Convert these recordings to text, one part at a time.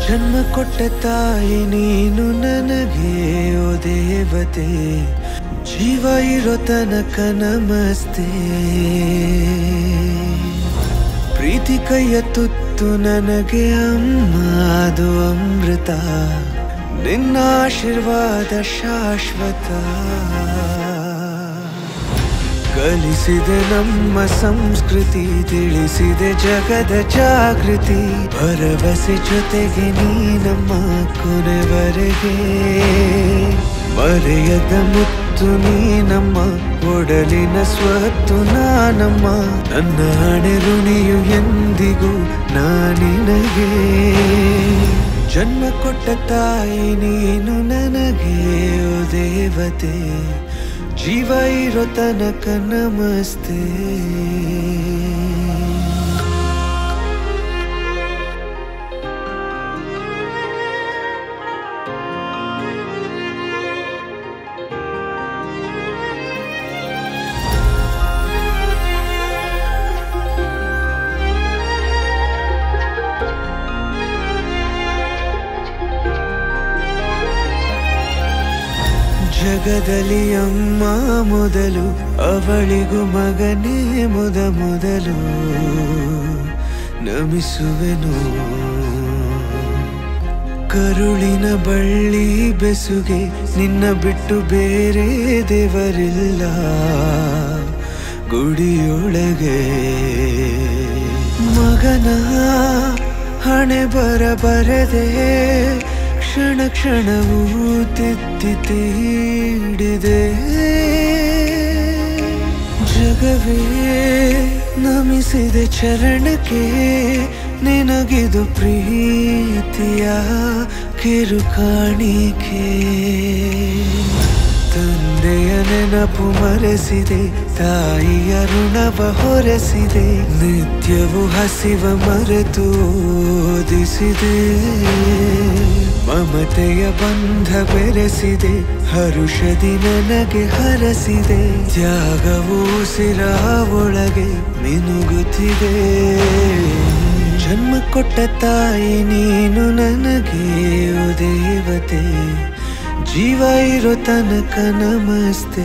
ಜನ್ಮ ಕೊಟ್ಟ ತಾಯಿ ನೀನು ನನಗೆ ಓ ದೇವತೆ ಜೀವ ಇರೋ ತನಕ ನಮಸ್ತೆ ಪ್ರೀತಿ ಕೈಯ ತುತ್ತು ನನಗೆ ಅಮ್ಮ ಅದು ಅಮೃತ ನಿನ್ನ ಆಶೀರ್ವಾದ ಶಾಶ್ವತ ಕಲಿಸಿದೆ ನಮ್ಮ ಸಂಸ್ಕೃತಿ ತಿಳಿಸಿದೆ ಜಗದ ಜಾಗೃತಿ ಭರವಸೆ ಜೊತೆಗೆ ನೀ ನಮ್ಮ ಕೊನೆವರೆಗೆ ಮರೆಯದ ಮುತ್ತು ನೀ ನಮ್ಮ ಒಡಲಿನ ಸ್ವತ್ತು ನಾನಮ್ಮ ನನ್ನ ಹಣೆ ಋಣಿಯು ಎಂದಿಗೂ ನಾನಿನಗೆ ಜನ್ಮ ಕೊಟ್ಟ ತಾಯಿ ನೀನು ನನಗೆ ಓ ದೇವತೆ ಜೀವ ಇರೋ ತನಕ ನಮಸ್ತೆ ಜಗದಲ್ಲಿ ಅಮ್ಮ ಮೊದಲು ಅವಳಿಗೂ ಮಗನೇ ಮೊದ ಮೊದಲು ನಮಿಸುವೆನು ಕರುಳಿನ ಬಳ್ಳಿ ಬೆಸುಗೆ ನಿನ್ನ ಬಿಟ್ಟು ಬೇರೆ ದೇವರಿಲ್ಲ ಗುಡಿಯೊಳಗೆ ಮಗನ ಹಣೆ ಬರ ಬರದೆ ಕ್ಷಣ ಕ್ಷಣವೂ ತಿದ್ದಿ ತೀಡಿದೆ ಜಗವೇ ನಮಿಸಿದೆ ಚರಣಕ್ಕೆ ನಿನಗಿದು ಪ್ರೀತಿಯ ಕಿರುಕಾಣಿಕೆ ತಂದೆಯ ನೆನಪು ಮರೆಸಿದೆ ತಾಯಿಯ ಋಣವ ಹೊರಸಿದೆ ನಿತ್ಯವು ಹಸಿವ ಮರೆತು ಓದಿಸಿದೆ ಮಮತೆಯ ಬಂಧ ಬೆರೆಸಿದೆ ಹರುಷದಿ ನನಗೆ ಹರಸಿದೆ ತ್ಯಾಗವು ಸಿರ ಒಳಗೆ ಮಿನುಗುತ್ತಿದೆ ಜನ್ಮ ಕೊಟ್ಟ ತಾಯಿ ನೀನು ನನಗೆ ಓ ದೇವತೆ ಜೀವ ಇರೋ ತನಕ ನಮಸ್ತೆ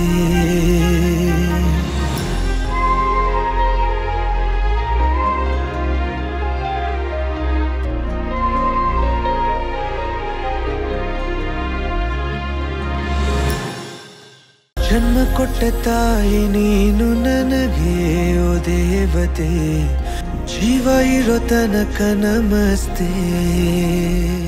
ಜನ್ಮ ಕೊಟ್ಟ ತಾಯಿ ನೀನು ನನಗೆ ಓ ದೇವತೆ ಜೀವ ಇರೋ ತನಕ ನಮಸ್ತೆ